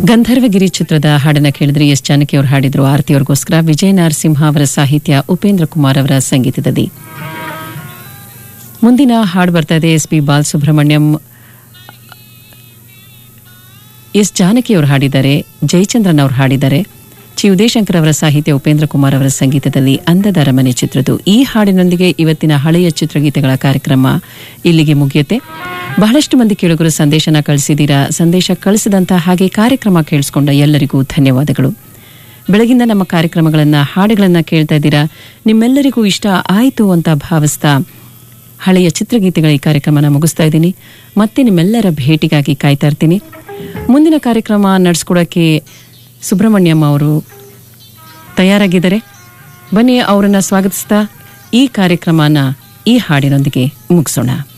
ಗಂಧರ್ವಗಿರಿ ಚಿತ್ರದ ಹಾಡನ್ನ ಕೇಳಿದ್ರೆ ಎಸ್ ಜಾನಕಿ ಅವರು ಹಾಡಿದ್ರು ಆರತಿಯವರಿಗೋಸ್ಕರ ವಿಜಯ ನರಸಿಂಹ ಅವರ ಸಾಹಿತ್ಯ ಉಪೇಂದ್ರ ಕುಮಾರ್ ಅವರ ಸಂಗೀತದಲ್ಲಿ ಮುಂದಿನ ಹಾಡು ಬರ್ತಾ ಇದೆ S P Balasubrahmanyam S Janaki ಅವರು ಹಾಡಿದ್ದಾರೆ ಜಯಚಂದ್ರನ್ ಅವರು ಹಾಡಿದ್ದಾರೆ ಚಿ ಉದಯಶಂಕರ್ ಅವರ ಸಾಹಿತ್ಯ ಉಪೇಂದ್ರ ಕುಮಾರ್ ಅವರ ಸಂಗೀತದಲ್ಲಿ ಅಂದದ ಅರಮನೆ ಚಿತ್ರದ್ದು ಈ ಹಾಡಿನೊಂದಿಗೆ ಇವತ್ತಿನ ಹಳೆಯ ಚಿತ್ರಗೀತೆಗಳ ಕಾರ್ಯಕ್ರಮ ಇಲ್ಲಿಗೆ ಮುಗಿಯುತ್ತೆ ಬಹಳಷ್ಟು ಮಂದಿ ಕೇಳುಗರು ಸಂದೇಶನ ಕಳಿಸಿದ್ದೀರಾ ಸಂದೇಶ ಕಳಿಸಿದಂತಹ ಹಾಗೆ ಕಾರ್ಯಕ್ರಮ ಕೇಳಿಸ್ಕೊಂಡ ಎಲ್ಲರಿಗೂ ಧನ್ಯವಾದಗಳು ಬೆಳಗಿಂದ ನಮ್ಮ ಕಾರ್ಯಕ್ರಮಗಳನ್ನ ಹಾಡುಗಳನ್ನ ಕೇಳ್ತಾ ಇದ್ದೀರಾ ನಿಮ್ಮೆಲ್ಲರಿಗೂ ಇಷ್ಟ ಆಯಿತು ಅಂತ ಭಾವಿಸ್ತಾ ಹಳೆಯ ಚಿತ್ರಗೀತೆಗಳ ಈ ಕಾರ್ಯಕ್ರಮನ ಮುಗಿಸ್ತಾ ಇದ್ದೀನಿ ಮತ್ತೆ ನಿಮ್ಮೆಲ್ಲರ ಭೇಟಿಗಾಗಿ ಕಾಯ್ತಾ ಇರ್ತೀನಿ ಮುಂದಿನ ಕಾರ್ಯಕ್ರಮ ನಡೆಸ್ಕೊಡೋಕ್ಕೆ ಸುಬ್ರಹ್ಮಣ್ಯಂ ಅವರು ತಯಾರಾಗಿದ್ದಾರೆ ಬನ್ನಿ ಅವರನ್ನ ಸ್ವಾಗತಿಸ್ತಾ ಈ ಕಾರ್ಯಕ್ರಮನ ಈ ಹಾಡಿನೊಂದಿಗೆ ಮುಗಿಸೋಣ